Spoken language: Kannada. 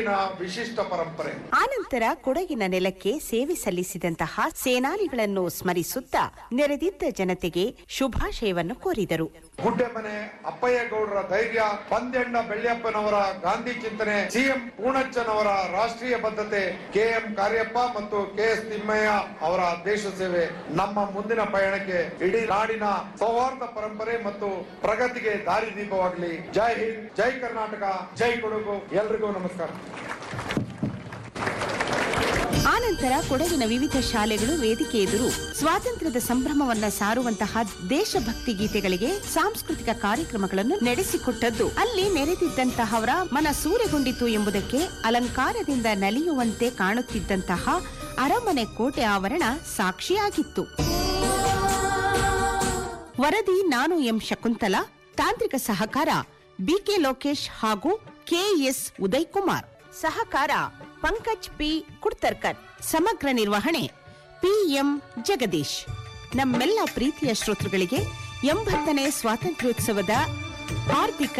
ಕೊಡಗಿನ ವಿಶಿಷ್ಟ ಪರಂಪರೆ ಆನಂತರ ಕೊಡಗಿನ ನೆಲಕ್ಕೆ ಸೇವೆ ಸಲ್ಲಿಸಿದಂತಹ ಸೇನಾನಿಗಳನ್ನು ಸ್ಮರಿಸುತ್ತಾ ನೆರೆದಿದ್ದ ಜನತೆಗೆ ಶುಭಾಶಯವನ್ನು ಕೋರಿದರು ಗುಡ್ಡೆಮನೆ ಅಪ್ಪಯ್ಯಗೌಡರ ಧೈರ್ಯ ಪಂದ್ಯಣ್ಣ ಬೆಳ್ಳಿಯಪ್ಪನವರ ಗಾಂಧಿ ಚಿಂತನೆ ಸಿಎಂ ಪೂಣಚ್ಚನವರ ರಾಷ್ಟ್ರೀಯ ಬದ್ಧತೆ ಕೆಎಂ ಕಾರ್ಯಪ್ಪ ಮತ್ತು ಕೆಎಸ್ ತಿಮ್ಮಯ್ಯ ಅವರ ದೇಶ ಸೇವೆ ನಮ್ಮ ಮುಂದಿನ ಪಯಣಕ್ಕೆ ಇಡೀ ನಾಡಿನ ಸೌಹಾರ್ದ ಪರಂಪರೆ ಮತ್ತು ಪ್ರಗತಿಗೆ ದಾರಿದೀಪವಾಗಲಿ ಜೈ ಹಿಂದ್ ಜೈ ಕರ್ನಾಟಕ ಜೈ ಕೊಡಗು ಎಲ್ರಿಗೂ ನಮಸ್ಕಾರ ಆನಂತರ ಕೊಡಗಿನ ವಿವಿಧ ಶಾಲೆಗಳು ವೇದಿಕೆ ಎದುರು ಸ್ವಾತಂತ್ರ್ಯದ ಸಂಭ್ರಮವನ್ನ ಸಾರುವಂತಹ ದೇಶಭಕ್ತಿ ಗೀತೆಗಳಿಗೆ ಸಾಂಸ್ಕೃತಿಕ ಕಾರ್ಯಕ್ರಮಗಳನ್ನು ನಡೆಸಿಕೊಟ್ಟದ್ದು ಅಲ್ಲಿ ನೆರೆದಿದ್ದಂತಹವರ ಮನ ಸೂರೆಗೊಂಡಿತು ಎಂಬುದಕ್ಕೆ ಅಲಂಕಾರದಿಂದ ನಲಿಯುವಂತೆ ಕಾಣುತ್ತಿದ್ದಂತಹ ಅರಮನೆ ಕೋಟೆ ಆವರಣ ಸಾಕ್ಷಿಯಾಗಿತ್ತು ವರದಿ ನಾನು ಎಂ ಶಕುಂತಲಾ ತಾಂತ್ರಿಕ ಸಹಕಾರ ಬಿಕೆ ಲೋಕೇಶ್ ಹಾಗೂ ಕೆಎಸ್ ಉದಯ್ ಕುಮಾರ್ ಸಹಕಾರ ಪಂಕಜ್ ಪಿ ಕುಡ್ತರ್ಕರ್ ಸಮಗ್ರ ನಿರ್ವಹಣೆ ಪಿಎಂ ಜಗದೀಶ್ ನಮ್ಮೆಲ್ಲ ಪ್ರೀತಿಯ ಶ್ರೋತೃಗಳಿಗೆ ಎಂಬತ್ತನೇ ಸ್ವಾತಂತ್ರ್ಯೋತ್ಸವದ ಹಾರ್ದಿಕ